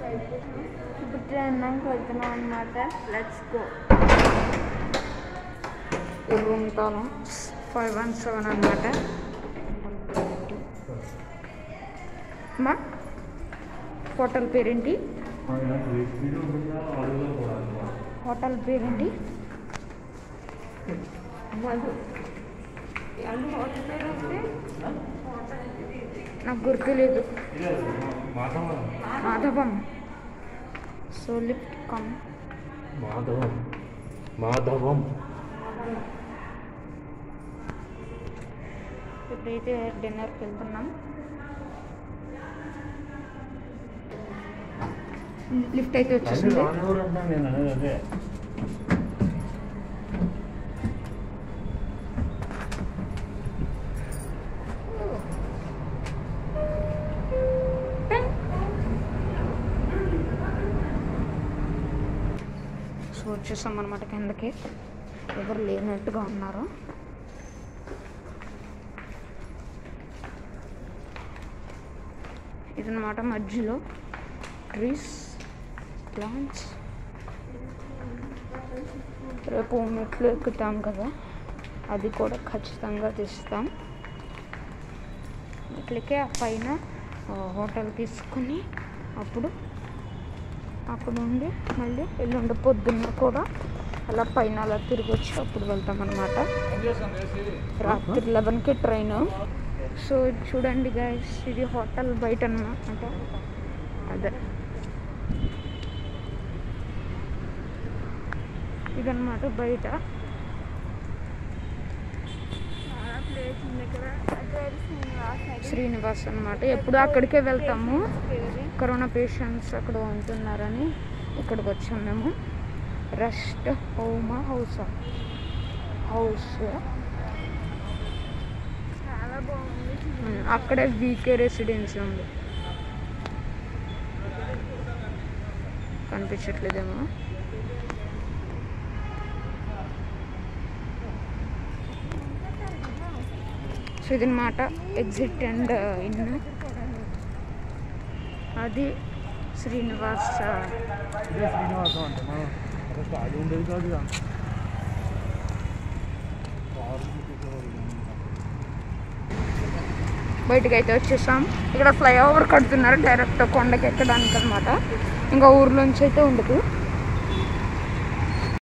ఇప్పుడు ట్రైన్కి వెళ్తున్నాం అనమాట లెట్స్ గో ఈ రూమ్ తాను ఫైవ్ వన్ సెవెన్ అనమాట అమ్మా హోటల్ పేరేంటి హోటల్ పేరేంటి మధు అది హోటల్ పేరు అంటే నాకు గుర్తులేదు Madhavam so lift come Madhavam Madhavam ఇప్పుడైతే డిన్నర్కి వెళ్తున్నాం లిఫ్ట్ అయితే వచ్చేసింది నేను అనేది అదే సో వచ్చేసాం అనమాట కిందకి ఎవరు లేనట్టుగా ఉన్నారు ఇదన్నమాట మధ్యలో ట్రీస్ ప్లాంట్స్ రేపు మెట్లు ఎక్కుతాం కదా అది కూడా ఖచ్చితంగా తీస్తాం మెట్లకే ఆ పైన ఆ, హోటల్ తీసుకుని అప్పుడు అక్కడ ఉండి మళ్ళీ ఎల్లుండి పొద్దున్న కూడా అలా పైన అలా తిరిగి వచ్చి అప్పుడు వెళ్తాం అనమాట రాత్రి లెవెన్కి ట్రైన్ సో ఇది చూడండి గైస్ ఇది హోటల్ బయట అనమాట అదే ఇదన్నమాట బయట చాలా ప్లేస్ ఉంది ఇక్కడ అదే శ్రీనివాస్ అది శ్రీనివాస్ అనమాట ఎప్పుడు అక్కడికే వెళ్తాము పేరు కరోనా పేషెంట్స్ అక్కడ ఉంటున్నారని ఇక్కడికి వచ్చాం మేము రెస్ట్ హోమ్ హౌస్ హౌస్ చాలా బాగుంది అక్కడే వీకే రెసిడెన్సీ ఉంది కనిపించట్లేదేమో సో ఇదన్నమాట ఎగ్జిట్ అండ్ ఇన్ అది శ్రీనివాస్ ఇదే శ్రీనివాసం అంటే మనం ఫస్ట్ అది ఉండేది కాదు ఇక. కారు తీసుకుపోవాలి. బయటకు అయితే వచ్చేసాం ఇక్కడ ఫ్లైఓవర్ కడుతున్నారు డైరెక్ట్ కొండకి ఎక్కడానికి అనమాట ఇంకా ఊర్లోంచి అయితే ఉండదు